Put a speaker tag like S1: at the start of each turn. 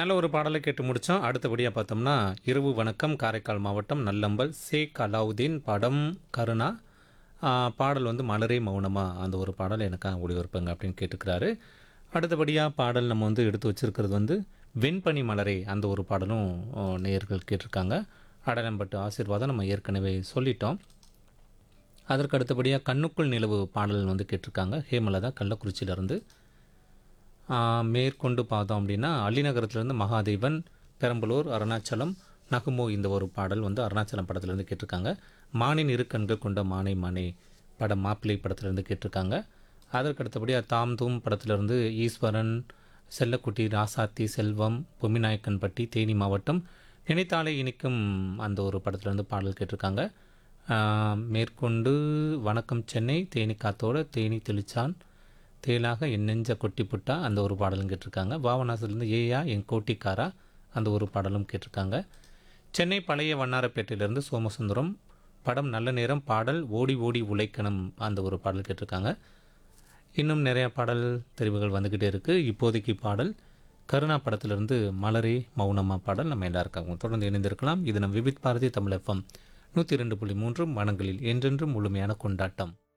S1: நல்ல ஒரு பாடலை கேட்டு முடித்தோம் அடுத்தபடியாக பார்த்தோம்னா இரவு வணக்கம் காரைக்கால் மாவட்டம் நல்லம்பல் ஷேக் அலாவுதீன் படம் கருணா ஆ, பாடல் வந்து மலரே மௌனமா அந்த ஒரு பாடல் எனக்காக ஒளிபரப்புங்க அப்படின்னு கேட்டுக்கிறாரு அடுத்தபடியாக பாடல் நம்ம வந்து எடுத்து வச்சிருக்கிறது வந்து வெண்பனி மலரே அந்த ஒரு பாடலும் ஆ, நேயர்கள் கேட்டிருக்காங்க அடலம்பட்டு ஆசீர்வாதம் நம்ம ஏற்கனவே சொல்லிட்டோம் அதற்கு அடுத்தபடியாக கண்ணுக்குள் நிலவு பாடல் வந்து கேட்டிருக்காங்க ஹேமலதா கள்ளக்குறிச்சியிலேருந்து மேற்கொண்டு பார்த்தோம் அப்படின்னா அள்ளிநகரத்துலேருந்து மகாதேவன் பெரம்பலூர் அருணாச்சலம் நகுமோ இந்த ஒரு பாடல் வந்து அருணாச்சலம் படத்துலேருந்து கேட்டிருக்காங்க மானின் இரு கண்கள் கொண்ட மானை மானே படம் மாப்பிள்ளை படத்துலேருந்து கேட்டிருக்காங்க அதற்கு அடுத்தபடியாக தாம் தூம் படத்துலேருந்து ஈஸ்வரன் செல்லக்குட்டி ராசாத்தி செல்வம் பொம்மிநாயக்கன்பட்டி தேனி மாவட்டம் நினைத்தாலே இனிக்கும் அந்த ஒரு படத்துலேருந்து பாடல் கேட்டிருக்காங்க ஆஹ், மேற்கொண்டு வணக்கம் சென்னை தேனி காத்தோட தேனி தெளிச்சான் தேலாக என் நெஞ்ச கொட்டி புட்டா அந்த ஒரு பாடலும் கேட்டிருக்காங்க பாவனாசிலேருந்து ஏயா என் கோட்டிக்காரா அந்த ஒரு பாடலும் கேட்டிருக்காங்க சென்னை பழைய வண்ணாரப்பேட்டையிலேருந்து சோமசுந்தரம் படம் நல்ல நேரம் பாடல் ஓடி ஓடி உழைக்கணும் அந்த ஒரு பாடல் கேட்டிருக்காங்க இன்னும் நிறைய பாடல் தெரிவுகள் வந்துக்கிட்டே இருக்குது இப்போதைக்கு பாடல் கருணா படத்திலிருந்து மலரே மௌனமா பாடல் நம்ம எல்லாருக்காகவும் தொடர்ந்து இணைந்திருக்கலாம் இது நம் விபித் பாரதி தமிழ் எஃப்எம் நூற்றி ரெண்டு புள்ளி மூன்று மனங்களில் என்றென்றும் முழுமையான கொண்டாட்டம்